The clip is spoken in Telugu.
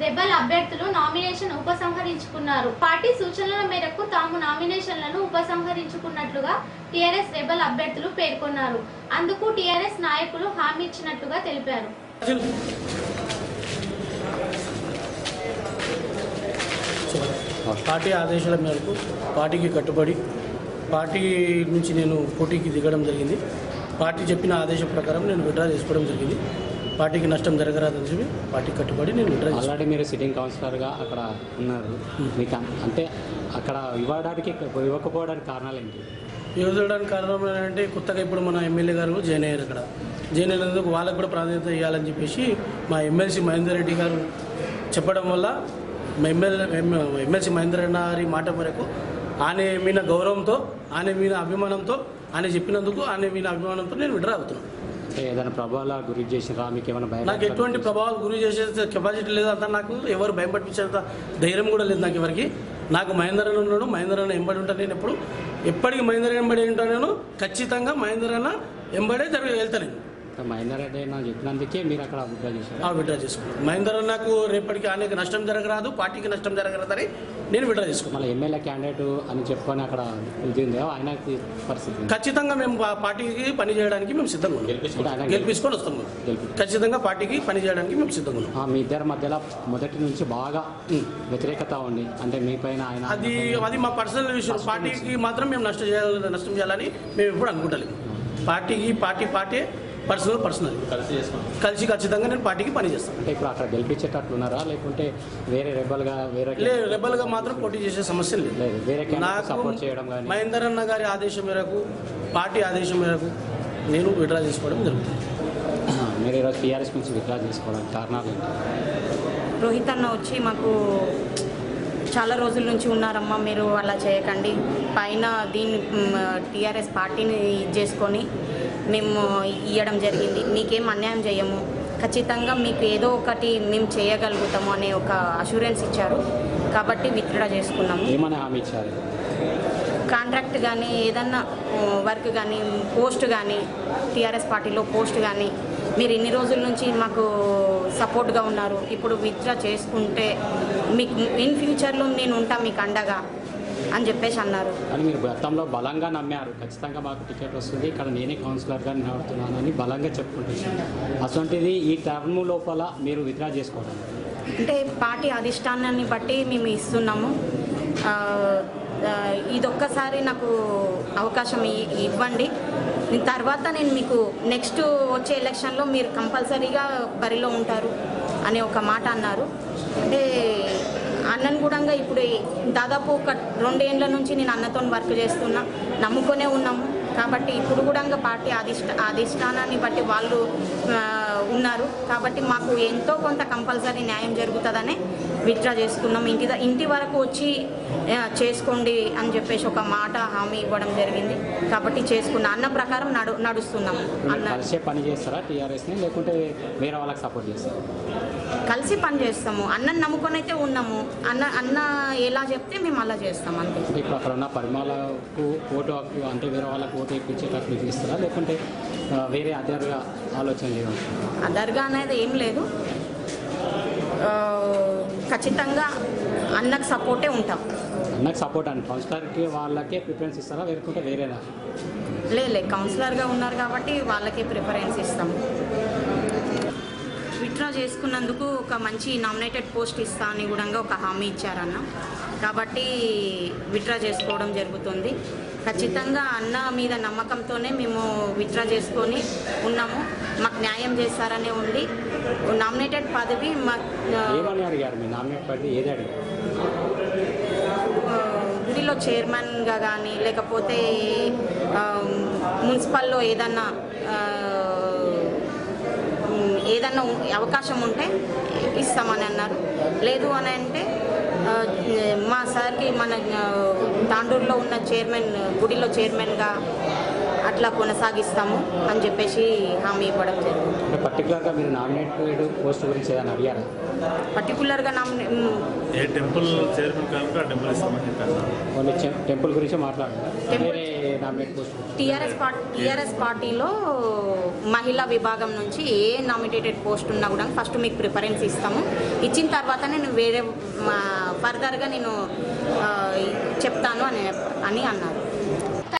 రెబల్ అభ్యర్థులు నామినేషన్ ఉపసంహరించుకున్నారు పార్టీ సూచనల మేరకు తాము నామినేషన్లను ఉపసంహరించుకున్నట్లుగా టీఆర్ఎస్ రెబల్ అభ్యర్థులు పేర్కొన్నారు అందుకు టీఆర్ఎస్ నాయకులు హామీ ఇచ్చినట్టుగా తెలిపారు పార్టీ ఆదేశాల మేరకు పార్టీకి కట్టుబడి పార్టీ నుంచి నేను పోటీకి దిగడం జరిగింది పార్టీ చెప్పిన ఆదేశం ప్రకారం నేను విడ్రా చేసుకోవడం జరిగింది పార్టీకి నష్టం జరగరాదని చెప్పి పార్టీకి కట్టుబడి నేను విడ్రా చేసుకున్నాను ఆల్రెడీ మీరు సిట్టింగ్ కౌన్సిలర్గా అక్కడ ఉన్నారు మీకు అన్- అంటే అక్కడ ఇవ్వడానికి ఇవ్వకపోవడానికి కారణాలు ఏంటి యోజడానికి కారణం ఏంటంటే కొత్తగా ఇప్పుడు మన ఎమ్మెల్యే గారు జాయిన్ అయ్యారు అక్కడ జాయిన్ అయినందుకు వాళ్ళకు కూడా ప్రాధాన్యత ఇవ్వాలని చెప్పేసి మా ఎమ్మెల్సీ మహేందర్ రెడ్డి గారు చెప్పడం వల్ల మా ఎమ్మెల్యే ఎమ్మెల్సీ మహేందర్ రెడ్డి గారి మాట మేరకు ఆయన మీద గౌరవంతో ఆయన మీద అభిమానంతో ఆయన చెప్పినందుకు ఆయన మీద అభిమానంతో నేను విడ్రా అవుతున్నాను అంటే ఏదైనా ప్రభావాల గురి చేసిరా మీకు ఏమైనా భయం నాకు ఎటువంటి ప్రభావాలు గురి చేసే కెపాసిటీ లేదు అంత నాకు ఎవరు భయం పట్టించేంత ధైర్యం కూడా లేదు నాకు ఎవరికి నాకు మహేందర్ అన్న ఉన్నాడు మహేందర్ అన్న ఎంబడి ఉంటాను నేను ఎప్పుడు ఎప్పటికీ మహేందర్ అన్న ఎంబడి ఉంటాను నేను ఖచ్చితంగా మహేందర్ అన్న ఎంబడే జరిగి వెళ్తాను నేను మహేందర్ రెడ్డి నా చెప్పినందుకే మీరు అక్కడ విడ్రా చేశారు ఆ విడ్రా చేసుకున్నాను మహేందర్ అన్నకు రేపటికి ఆయనకి నష్టం జరగరాదు పార్టీకి నష్టం జరగరాదని నేను విడ్రా చేసుకున్నాను మళ్ళీ ఎమ్మెల్యే క్యాండిడేట్ అని చెప్పుకొని అక్కడ వెళ్తుంది ఆయన పరిస్థితి ఖచ్చితంగా మేము పా- పార్టీకి పని చేయడానికి మేము సిద్ధంగా ఉన్నాం అంటే ఆయన గెలిపించుకొని వస్తాము గెలిపి- ఖచ్చితంగా పార్టీకి పని చేయడానికి మేము సిద్ధంగా ఉన్నాం ఆ, మీ ఇద్దరి మధ్యలో మొదటి నుంచి బాగా వ్యతిరేకత ఉంది అంటే మీ పైన ఆయన అది అది మా పర్సనల్ విషయం పార్టీకి మాత్రం మేము నష్టం చేయాలి నష్టం చేయాలని మేము ఎప్పుడు అనుకుంటలేము పార్టీకి పార్టీ పార్టీ పర్సనల్ పర్సనల్ కలిసి ఖచ్చితంగా నేను పార్టీకి పని చేస్తాను అంటే ఇప్పుడు అక్కడ గెలిపించేటట్లున్నారా లేకుంటే వేరే రెబల్గా వేరే లే రెబల్గా మాత్రం పోటీ చేసే సమస్య లేదు లేదు వేరే క్యాండిడేట్ నాకు సపోర్ట్ చేయడం కానీ మహేందర్ అన్న గారి ఆదేశం మేరకు పార్టీ ఆదేశం మేరకు నేను విడ్రా చేసుకోవడం జరుగుతుంది మీరు ఈరోజు టీఆర్ఎస్ నుంచి విత్డ్రా చేసుకోవడానికి కారణాలు ఏంటి రోహిత్ అన్న వచ్చి మాకు చాలా రోజుల నుంచి ఉన్నారమ్మా మీరు అలా చేయకండి పైన దీన్ని టీఆర్ఎస్ పార్టీని ఇది చేసుకొని మేము ఇవ్వడం జరిగింది మీకేం అన్యాయం చేయము ఖచ్చితంగా మీకు ఏదో ఒకటి మేము చేయగలుగుతాము అనే ఒక అష్యూరెన్స్ ఇచ్చారు కాబట్టి విత్డ్రా చేసుకున్నాము ఏమని హామీ ఇచ్చారు కాంట్రాక్ట్ కానీ ఏదన్నా వర్క్ కానీ పోస్ట్ కానీ టీఆర్ఎస్ పార్టీలో పోస్ట్ కానీ మీరు ఇన్ని రోజుల నుంచి మాకు సపోర్ట్గా ఉన్నారు ఇప్పుడు విత్డ్రా చేసుకుంటే మీకు ఇన్ ఫ్యూచర్లో నేను ఉంటా మీకు అండగా అని చెప్పేసి అన్నారు అని మీరు గతంలో బలంగా నమ్మారు ఖచ్చితంగా మాకు టికెట్ వస్తుంది ఇక్కడ నేనే కౌన్సిలర్గా నిలబడుతున్నానని బలంగా చెప్పుకుంటున్నాను అటువంటిది ఈ టర్మ్ లోపల మీరు విత్డ్రా చేసుకోవడం అంటే పార్టీ అధిష్టానాన్ని బట్టి మేము ఇస్తున్నాము ఆ, ఆ, ఇదొక్కసారి నాకు అవకాశం ఇ- ఇవ్వండి దీని తర్వాత నేను మీకు నెక్స్ట్ వచ్చే ఎలక్షన్లో మీరు కంపల్సరీగా బరిలో ఉంటారు అనే ఒక మాట అన్నారు అంటే అన్నను కూడా ఇప్పుడు దాదాపు ఒక రెండేళ్ల నుంచి నేను అన్నతో వర్క్ చేస్తున్నా నమ్ముకొనే ఉన్నాము కాబట్టి ఇప్పుడు కూడా పార్టీ అధిష్ట అధిష్టానాన్ని బట్టి వాళ్ళు ఆ, ఉన్నారు కాబట్టి మాకు ఎంతో కొంత కంపల్సరీ న్యాయం జరుగుతుందనే విత్డ్రా చేసుకున్నాం ఇంటి ద- ఇంటి వరకు వచ్చి ఆ, చేసుకోండి అని చెప్పేసి ఒక మాట హామీ ఇవ్వడం జరిగింది కాబట్టి చేసుకున్న అన్న ప్రకారం నడు నడుస్తున్నాము మీరు అన్న కలిసే పని చేస్తారా టీఆర్ఎస్ని లేకుంటే వేరే వాళ్ళకి సపోర్ట్ చేస్తారా కలిసి పని చేస్తాము అన్నని నమ్ముకొని అయితే ఉన్నాము అన్న అన్న ఎలా చెప్తే మేము అలా చేస్తాం అంతే అంటే ఇప్పుడు అక్కడ ఉన్న పరిమాణకు ఓటు హక్కు అంటే వేరే వాళ్ళకి ఓటు ఇప్పించేటట్లు ఇస్తారా లేకుంటే ఆ, వేరే అదర్గా ఆలోచన చేయడం అదర్గా అనేది ఏం లేదు ఆ, ఖచ్చితంగా అన్నకు సపోర్టే ఉంటాం అన్నకు సపోర్ట్ అని కౌన్సిలర్కి వాళ్ళకే ప్రిఫరెన్స్ ఇస్తారా లేకుంటే వేరేనా లే లే కౌన్సిలర్గా ఉన్నారు కాబట్టి వాళ్ళకే ప్రిఫరెన్స్ ఇస్తాం విత్డ్రా చేసుకున్నందుకు ఒక మంచి నామినేటెడ్ పోస్ట్ ఇస్తా అని కూడా ఒక హామీ ఇచ్చారన్న కాబట్టి విత్డ్రా చేసుకోవడం జరుగుతుంది ఖచ్చితంగా అన్న మీద నమ్మకంతోనే మేము విత్డ్రా చేసుకొని ఉన్నాము మాకు న్యాయం చేస్తారనే ఉంది నామినేటెడ్ పదవి మా ఏమని అడిగారు మీ నామినేట్ పడి ఏది అడిగారు ఆ, గుడిలో చైర్మన్గా కానీ లేకపోతే ఆ, మున్సిపల్లో ఏదన్నా ఆ, ఉమ్, ఏదన్నా ఉ- అవకాశం ఉంటే ఇస్తామని అన్నారు లేదు అని అంటే ఆ, మా సార్కి మన ఆ, తాండూరులో ఉన్న చైర్మన్ గుడిలో చైర్మన్గా అట్లా కొనసాగిస్తాము అని చెప్పేసి హామీ ఇవ్వడం జరిగింది అంటే పర్టికులర్గా మీరు నామినేటెడ్ పోస్ట్ గురించి ఏదైనా అడిగారా పర్టికులర్గా నామినే ఉమ్, ఏ టెంపుల్ చైర్మన్ కనుక ఆ టెంపుల్ ఇస్తామని చెప్పాను కొన్ని చె- టెంపుల్ గురించి మాట్లాడారు టెంపుల్- వేరే ఏ nominate post TRS party TRS పార్టీలో మహిళా విభాగం నుంచి ఏ నామినేటెడ్ పోస్ట్ ఉన్నా కూడా ఫస్ట్ మీకు ప్రిఫరెన్స్ ఇస్తాము ఇచ్చిన తర్వాత నేను వేరే ఫర్దర్గా నేను ఆ, చెప్తాను అని అని అన్నారు